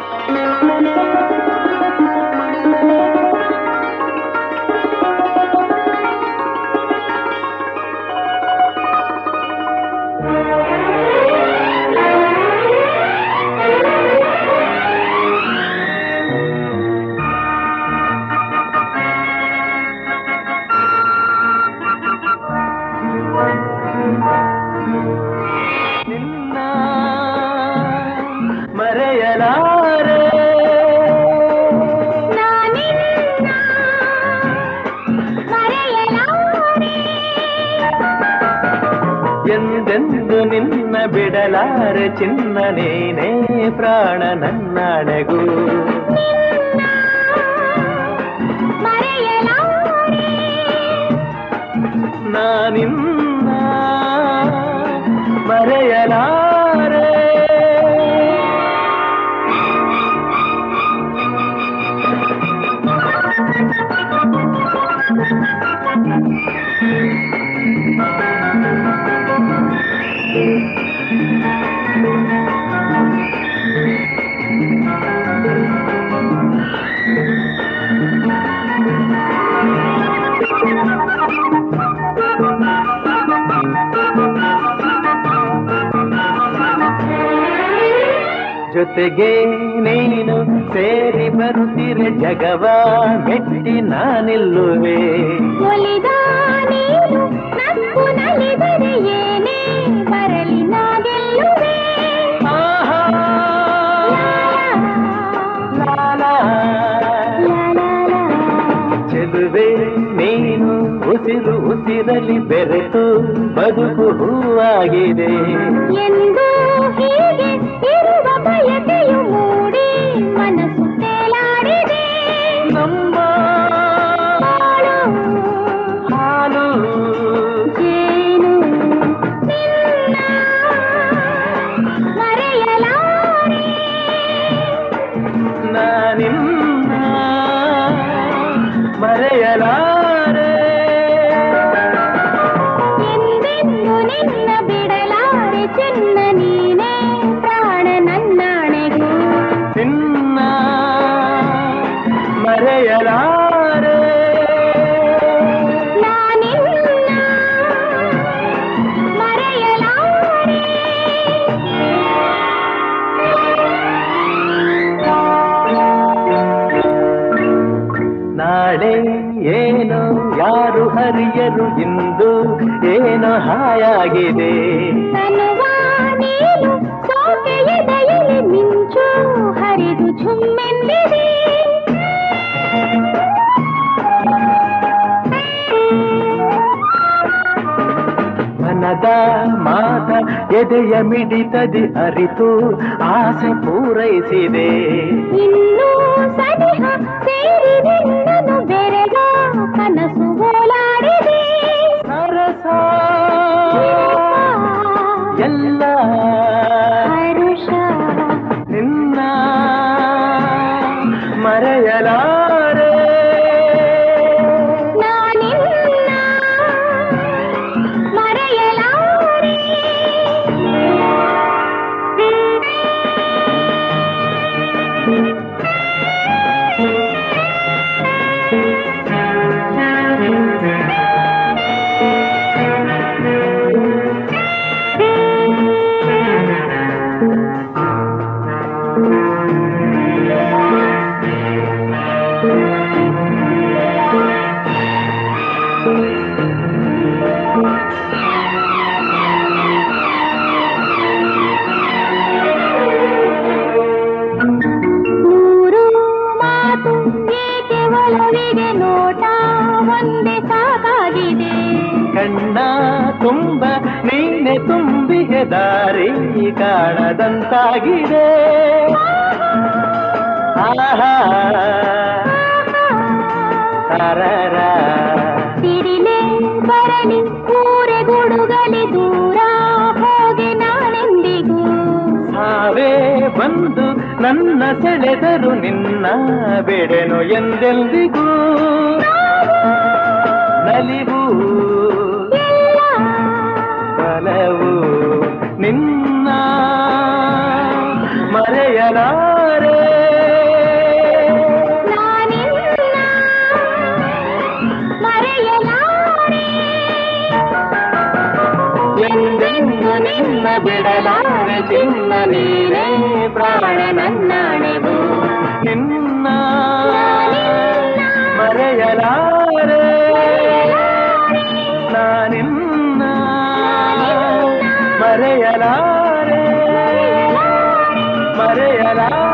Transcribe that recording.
ನಿನ್ನ ಮರೆಯಲಾರೆ ನಾನಿನ್ನ ಮರೆಯಲಾರೆ ಎಂದೆಂದು ನಿನ್ನ ಬಿಡಲಾರೆ ಚಿನ್ನ ನೀನೇ ಪ್ರಾಣ ನನ್ನಣೆಗೂ ಮರೆಯಲಾರೆ ನಾನಿನ್ನ ಮರೆಯಲಾರೆ ಜೊತೆಗೆ ನೀನು ಸೇರಿ ಬರುತ್ತಿರೆ ಜಗವ ಮೆಟ್ಟಿ ನಾನಿಲ್ಲುವೆ ಒಲಿದ ನೀನು ನಕ್ಕು ನಲಿದರೆ ಏನೇ ಬರಲಿ ನಾ ಗೆಲ್ಲುವೆ ಆಹಾ, ಲಾ, ಲಾಲಾ. ಲಾ, ಲಾ, ಲಾ. ಚೆಲುವೆ ನೀನು ಉಸಿರು ಉಸಿರಲಿ ಬೆರೆತು ಬದುಕು ಹೂವಾಗಿದೆ ಎಂದು ಹೀಗೆ ಇರುವ ಬಯಕೆಯು ಮೂಡಿ ಮನಸ್ಸು ತೇಲಾಡಿದೆ ನಮ್ಮ ಬಾಳು ಹಾಲು ಜೇನು ನಿನ್ನ ಮರೆಯಲಾರೆ ನಾನಿನ್ನ ಮರೆಯಲಾರೆ ಎಂದೆಂದು ನಿನ್ನ ಬಿಡಲಾರೆ ಚಿನ್ನ ನೀನೇ ಪ್ರಾಣ ನನ್ನಾಣೆಗೂ ನಿನ್ನ ಮರೆಯಲಾರೆ ನಾನಿನ್ನ ಮರೆಯಲಾರೆ ನಾಳೆ ಏನು ಯಾರು ಹರಿಯರು ಇಂದು ಏನು ಹಾಯಾಗಿದೆ ತನುವ ನೀನು ಸೋಕೆ ಎದೆಯಲ್ಲಿ ಮಿಂಚು ಹರಿದು ಝುಮ್ಮೆಂದಿದೆ ಮನದ ಮಾತ ಎದೆಯ ಮಿಡಿತದಿ ಅರಿತು ಆಸೆ ಪೂರೈಸಿದೆ ಇನ್ನೂ ಸನಿಹ ಸೇರಿದೆ ನನ್ನು ಬೆರೆಗ ಕನಸು ಓಲಾಡಿದೆ ಸರಸ ಎಲ್ಲ ಹರುಷ ನಿನ್ನ ಮರೆಯಲಾರೆ ನಾನಿನ್ನ ಮರೆಯಲಾರೆ ನೂರು ಮಾತು ಏಕೆ ಒಲವಿಗೆ ನೋಟ ಒಂದೇ ಸಾಕಾಗಿದೆ ಕಣ್ಣ ತುಂಬ ನೀನೆ ತುಂಬಿಗೆ ದಾರಿ ಕಾಣದಂತಾಗಿದೆ ಆಹಾ ತರರ ಸಿಡಿಲೆ ಬರಲಿ ಊರೆ ಗುಡುಗಲಿ ದೂರ ಹೋಗೆ ನಾನೆಂದಿಗೂ ಸಾವೇ ಬಂದು ನನ್ನ ಸೆಳೆದರು ನಿನ್ನ ಬೆಡೆನು ಎಂದೆಂದಿಗೂ ನಲಿವು ಎಲ್ಲ ಬಲವು ನಿನ್ನ ಮರೆಯಲಾರೆ ಎಂದೆಂದು ನಿನ್ನ ಬಿಡಲಾರೆ ಚಿನ್ನ ನೀನೇ ಪ್ರಾಣ ನನ್ನಾಣೆವು ನಿನ್ನ ಮರೆಯಲಾರೆ ನಾನಿನ್ನ ಮರೆಯಲಾರೆ ಮರೆಯಲಾರೆ